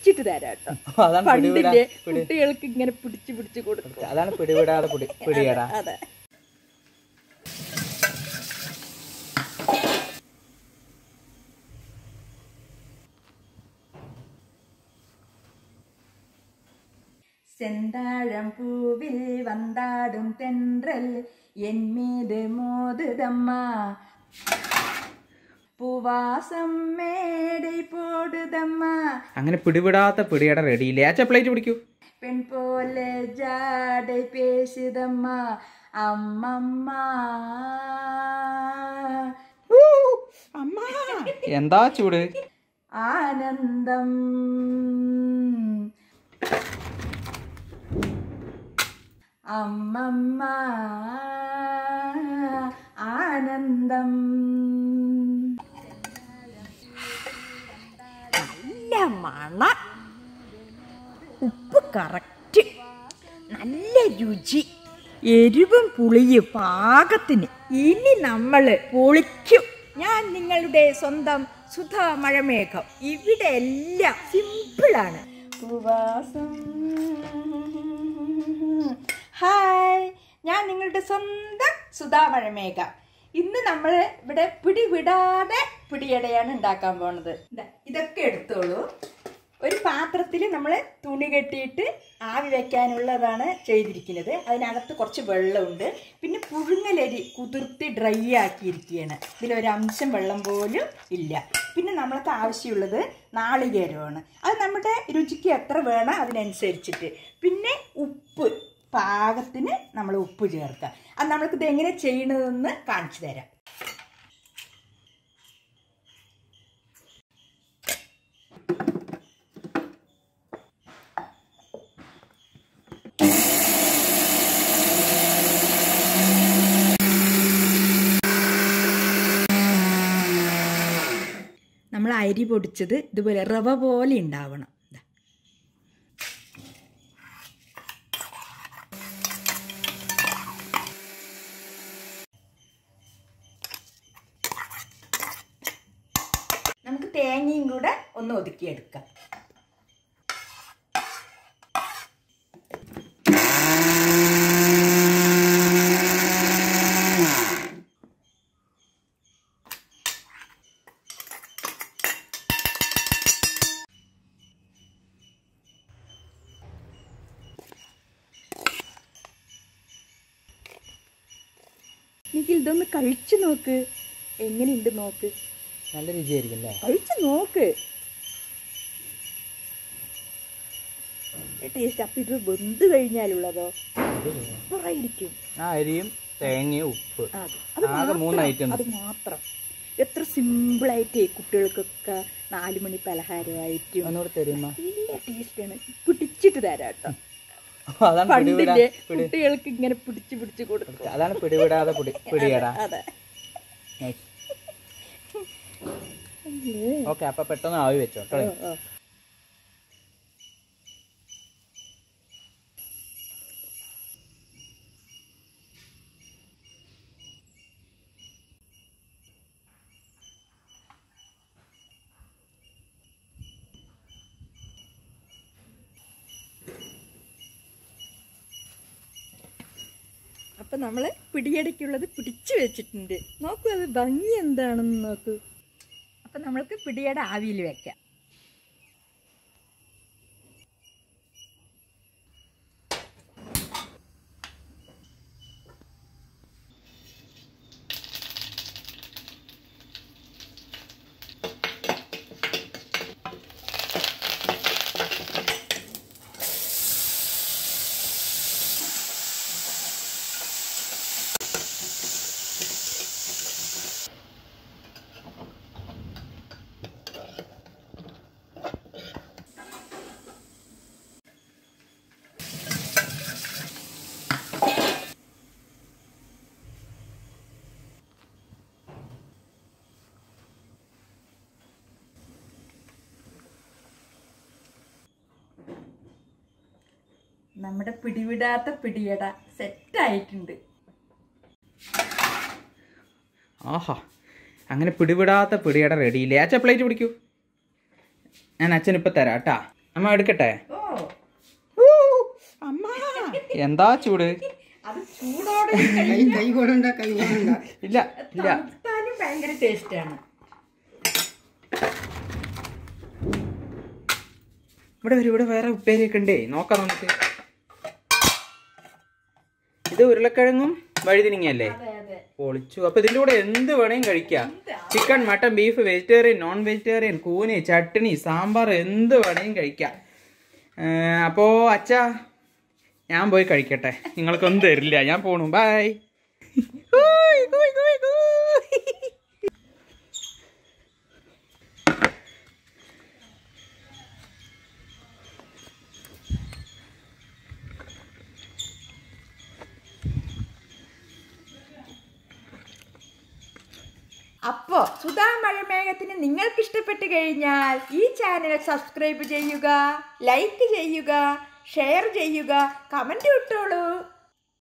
പിടിച്ചിട്ട് തരാം കേട്ടോ അതാണ് പിടിവിടാ പണ്ടില്ലേ കുട്ടികൾക്ക് ഇങ്ങനെ പിടിച്ച് പിടിച്ച് കൊടുക്കും അതാണ് പിടിവിടാതെ പിടി പിടിയടാ അതെ செந்தாழம் பூவில் வந்தாடும் தென்றல் என் மீது மோதுதம்மா പൂവാസം മേടை പോടുതമ്മ അങ്ങനെ പിടിവിടാത്ത പിടിയട റെഡിയില്ലേ ആ പ്ലേറ്റ് പിടിക്കൂ പെൺ പോലെ ജാടை പേശുതമ്മ അമ്മമ്മ അമ്മ എന്താ ചൂട് ആനന്ദം അമ്മമ്മ ആനന്ദം നല്ല മണ ഉപ്പ് കറക്റ്റ് നല്ല രുചി എരിവും പുളിയും പാകത്തിന് ഇനി നമ്മൾ പൊളിക്കും ഞാൻ നിങ്ങളുടെ സ്വന്തം സുധാ മഴമേഘം ഇവിടെ എല്ലാം സിമ്പിളാണ് ഉപവാസം ഹായ് ഞാൻ നിങ്ങളുടെ സ്വന്തം സുധാ മഴമേഘ ഇന്ന് നമ്മൾ ഇവിടെ പിടിവിടാതെ പിടിയടയാണ് ഉണ്ടാക്കാൻ പോണത് ദാ, ഇതൊക്കെ എടുത്തോളൂ ഒരു പാത്രത്തിൽ നമ്മൾ തുണി കെട്ടിയിട്ട് ആവി വെക്കാനുള്ളതാണ് ചെയ്തിരിക്കുന്നത് അതിനകത്ത് കുറച്ച് വെള്ളമുണ്ട് പിന്നെ പുഴുങ്ങലരി കുതിർത്തി ഡ്രൈ ആക്കിയിരിക്കുകയാണ് ഇതിലൊരു അംശം വെള്ളം പോലും ഇല്ല പിന്നെ നമ്മൾക്ക് ആവശ്യമുള്ളത് നാളികേരമാണ് അത് നമ്മുടെ രുചിക്ക് എത്ര വേണം അതിനനുസരിച്ചിട്ട് പിന്നെ ഉപ്പ് പാകത്തിന് നമ്മൾ ഉപ്പ് ചേർക്കുക അത് നമ്മൾക്കിത് എങ്ങനെ ചെയ്യണതെന്ന് കാണിച്ചു തരാം നമ്മൾ അരി പൊടിച്ചത് ഇതുപോലെ റവ പോലെ ഉണ്ടാവണം ദാ. നമുക്ക് തേങ്ങയും കൂടെ ഒന്ന് ഒതുക്കിയെടുക്കാം നിഖിൽ ഇതൊന്ന് കഴിച്ചു നോക്ക് എങ്ങനെയുണ്ട് നോക്ക് നല്ല രുചിയായിരിക്കും അല്ലേ കഴിച്ചു നോക്ക് ടേസ്റ്റ് അപ്പം ഇത് വെന്ത് കഴിഞ്ഞാലുള്ളതോ സൂപ്പറായിരിക്കും ആ അരിയും തേങ്ങയും ഉപ്പ് അത് അത് ആകെ മാത്രം, മൂന്ന് items. അത് മാത്രം എത്ര സിമ്പിളായിട്ട് കുട്ടികൾക്കൊക്കെ നാല് മണി പലഹാരമായിട്ടും ഒന്നുകൂടെ തരുമോ നല്ല ടേസ്റ്റാണ് പിടിച്ചിട്ട് തരാം കേട്ടോ അതാണ് പിടിവിടാ പണ്ടില്ലേ പിടി കുട്ടികൾക്ക് ഇങ്ങനെ പിടിച്ച് പിടിച്ച് കൊടുക്കും അതാണ് പിടിവിടാതെ പിടി പിടിയടാ അതെ ഓക്കെ അപ്പൊ പെട്ടെന്ന് ആവി വെച്ചോ കേട്ടോ ഓ, ഓ. അപ്പൊ നമ്മള് പിടിയടയ്ക്കുള്ളത് പിടിച്ചു വെച്ചിട്ടുണ്ട് നോക്കൂ അത് ഭംഗി എന്താണെന്ന് നോക്കൂ അപ്പൊ നമ്മൾക്ക് പിടിയട ആവിയിൽ വെക്കാം നമ്മുടെ പിടിവിടാത്ത പിടിയട സെറ്റായിട്ടുണ്ട് ആഹാ അങ്ങനെ പിടിവിടാത്ത പിടിയട റെഡിയില്ലേ അച്ഛൻ പ്ലേറ്റ് പിടിക്കൂ ഞാൻ അച്ഛൻ ഇപ്പം തരാം കേട്ടാ അമ്മ എടുക്കട്ടെ ഓ ഊ, അമ്മ എന്താ ചൂട് അത് ചൂടോടെ കൈ കൈ കൊണ്ട കൈ കൊണ്ട ഇല്ല ഇല്ല തണുത്താലും ഭയങ്കര ടേസ്റ്റാണ് ഇവിടെ വരും ഇവിടെ വേറെ ഉപ്പേരിയൊക്കെ ഉണ്ടേ നോക്കാം നമുക്ക് ഇത് ഉരുളക്കിഴങ്ങും വഴുതിനിങ്ങല്ലേ അതെ അതെ പൊളിച്ചു അപ്പൊ ഇതിന്റെ കൂടെ എന്ത് വേണേലും കഴിക്കാം chicken mutton beef vegetarian non vegetarian കൂന് ചട്നി സാമ്പാർ എന്ത് വേണേലും കഴിക്കാം ഏ, അപ്പോ അച്ഛാ ഞാൻ പോയി കഴിക്കട്ടെ നിങ്ങൾക്കൊന്നും തരില്ല ഞാൻ പോണു ബൈ അപ്പോ സുധാ മഴമേഘത്തിന് നിങ്ങൾക്ക് ഇഷ്ടപ്പെട്ട് കഴിഞ്ഞാൽ ഈ ചാനൽ സബ്സ്ക്രൈബ് ചെയ്യുക ലൈക്ക് ചെയ്യുക ഷെയർ ചെയ്യുക കമന്റ് ഇട്ടോളൂ